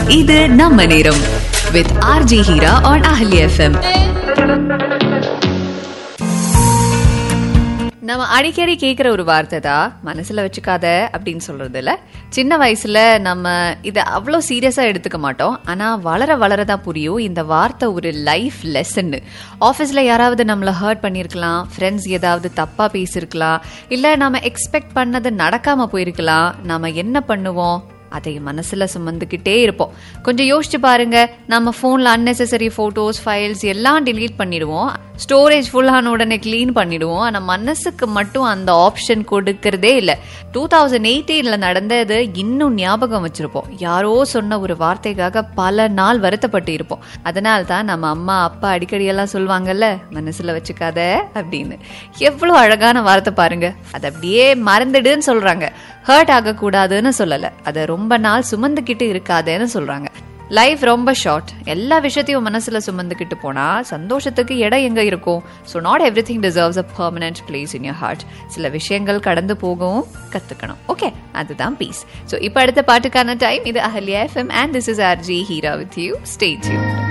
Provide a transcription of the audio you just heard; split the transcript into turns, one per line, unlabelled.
இது நம்ம நேரம் with RG Heera on Ahalya FM நம்ம அடிக்கடி கேட்குற ஒரு வார்த்தை தான் மனசுல வச்சுக்காத அப்படின்னு சொல்றது இல்ல சின்ன வயசுல நம்ம இதை அவ்வளோ சீரியஸா எடுத்துக்க மாட்டோம் ஆனா வளர வளர தான் புரியும் இந்த வார்த்தை ஒரு லைஃப் லெசன் ஆஃபீஸ்ல யாராவது நம்மளை ஹர்ட் பண்ணியிருக்கலாம் ஃப்ரெண்ட்ஸ் ஏதாவது தப்பா பேசியிருக்கலாம் இல்ல நம்ம எக்ஸ்பெக்ட் பண்ணது நடக்காம போயிருக்கலாம் நாம என்ன பண்ணுவோம் அதை மனசுல சுமந்துக்கிட்டே இருப்போம் கொஞ்சம் யோசிச்சு பாருங்க நம்ம போன்ல அன்னெசரி போட்டோஸ் ஃபைல்ஸ் எல்லாம் delete பண்ணிடுவோம் ஸ்டோரேஜ் ஃபுல் ஆன உடனே க்ளீன் பண்ணிடுவோம் ஆனா மனசுக்கு மட்டும் அந்த ஆப்ஷன் கொடுக்கறதே இல்லை டூ தௌசண்ட் எயிட்டீன்ல நடந்தது இன்னும் ஞாபகம் வச்சிருப்போம் யாரோ சொன்ன ஒரு வார்த்தைக்காக பல நாள் வருத்தப்பட்டு இருப்போம் அதனால தான் நம்ம அம்மா அப்பா அடிக்கடி எல்லாம் சொல்லுவாங்கல்ல மனசுல வச்சுக்காத அப்படின்னு எவ்வளவு அழகான வார்த்தை பாருங்க அதை அப்படியே மறந்துடுன்னு சொல்றாங்க ஹர்ட் ஆகக்கூடாதுன்னு சொல்லல அதை ரொம்ப நாள் சுமந்துக்கிட்டு இருக்காதேன்னு சொல்றாங்க லைஃப் ரொம்ப ஷார்ட் எல்லா விஷயத்தையும் மனசுல சுமந்துக்கிட்டு போனா சந்தோஷத்துக்கு இடம் எங்க இருக்கும் so not everything deserves a permanent place in your heart சில விஷயங்கள் கடந்து போகவும் கத்துக்கணும் ஓகே அதுதான் பீஸ் ஸோ இப்போ அடுத்த பாட்டுக்கான டைம் இது Ahalya FM and this is R G Heera with you stay tune